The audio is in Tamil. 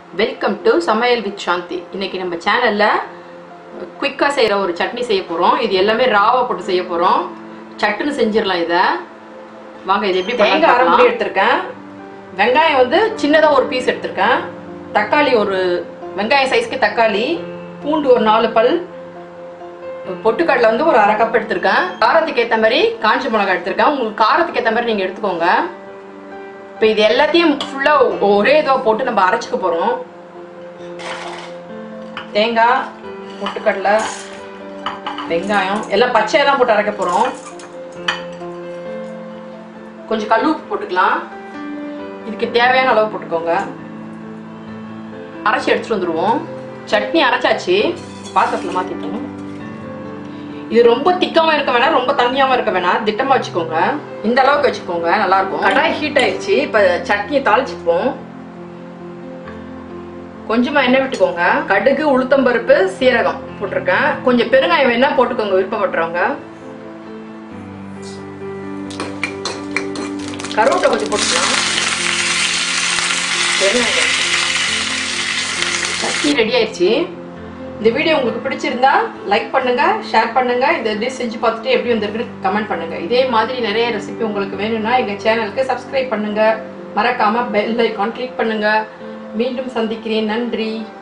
welcome to Samayal with Shanthi இன்னைக்கு நம்ம சேனல்ல குயிக்காக செய்கிற ஒரு சட்னி செய்ய போகிறோம் இது எல்லாமே ராவா போட்டு செய்ய போகிறோம் சட்டுன்னு செஞ்சிடலாம் இதை வாங்க இது எப்படி தேங்காய் அரை முடி எடுத்திருக்கேன் வெங்காயம் வந்து சின்னதாக ஒரு பீஸ் எடுத்திருக்கேன் தக்காளி ஒரு வெங்காயம் சைஸ்க்கு தக்காளி பூண்டு ஒரு நாலு பல் பொட்டுக்கடலை வந்து ஒரு அரை கப் எடுத்திருக்கேன் காரத்துக்கு ஏற்ற மாதிரி காஞ்ச மிளகாய் எடுத்திருக்கேன் உங்களுக்கு காரத்துக்கு ஏற்ற மாதிரி நீங்கள் எடுத்துக்கோங்க இப்போ இது எல்லாத்தையும் ஃபுல்லாக ஒரே இதுவாக போட்டு நம்ம அரைச்சிக்க போகிறோம் தேங்காய் பொட்டுக்கடலை வெங்காயம் எல்லாம் பச்சையாக தான் போட்டு அரைக்க போகிறோம் கொஞ்சம் கல் உப்பு போட்டுக்கலாம் இதுக்கு தேவையான அளவு போட்டுக்கோங்க அரைச்சி எடுத்துட்டு வந்துடுவோம் சட்னி அரைச்சாச்சு பாத்திரத்தில் மாற்றிட்டோம் இது ரொம்ப திக்காவும் இருக்க வேணாம் ரொம்ப தண்ணியாவும் இருக்க வேணாம் திட்டமா வச்சுக்கோங்க இந்த அளவுக்கு வச்சுக்கோங்க நல்லா இருக்கும் கடாய் ஹீட் ஆயிடுச்சு இப்ப சட்னியை தாளிச்சுப்போம் கொஞ்சமா எண்ணெய் விட்டுக்கோங்க கடுகு உளுத்தம்பருப்பு சீரகம் போட்டிருக்கேன் கொஞ்சம் பெருங்காயம் வேணா போட்டுக்கோங்க விருப்பப்படுறவங்க கருவேப்பிலை கொஞ்சம் போட்டுக்கலாம் பெருங்காயம் சட்னி ரெடி ஆயிடுச்சு இந்த வீடியோ உங்களுக்கு பிடிச்சிருந்தா லைக் பண்ணுங்க ஷேர் பண்ணுங்க இந்த டிஷ் செஞ்சு பார்த்துட்டு எப்படி வந்திருக்குன்னு கமெண்ட் பண்ணுங்க இதே மாதிரி நிறைய ரெசிபி உங்களுக்கு வேணும்னா எங்க சேனலுக்கு சப்ஸ்கிரைப் பண்ணுங்க மறக்காம பெல் ஐக்கான் கிளிக் பண்ணுங்க மீண்டும் சந்திக்கிறேன் நன்றி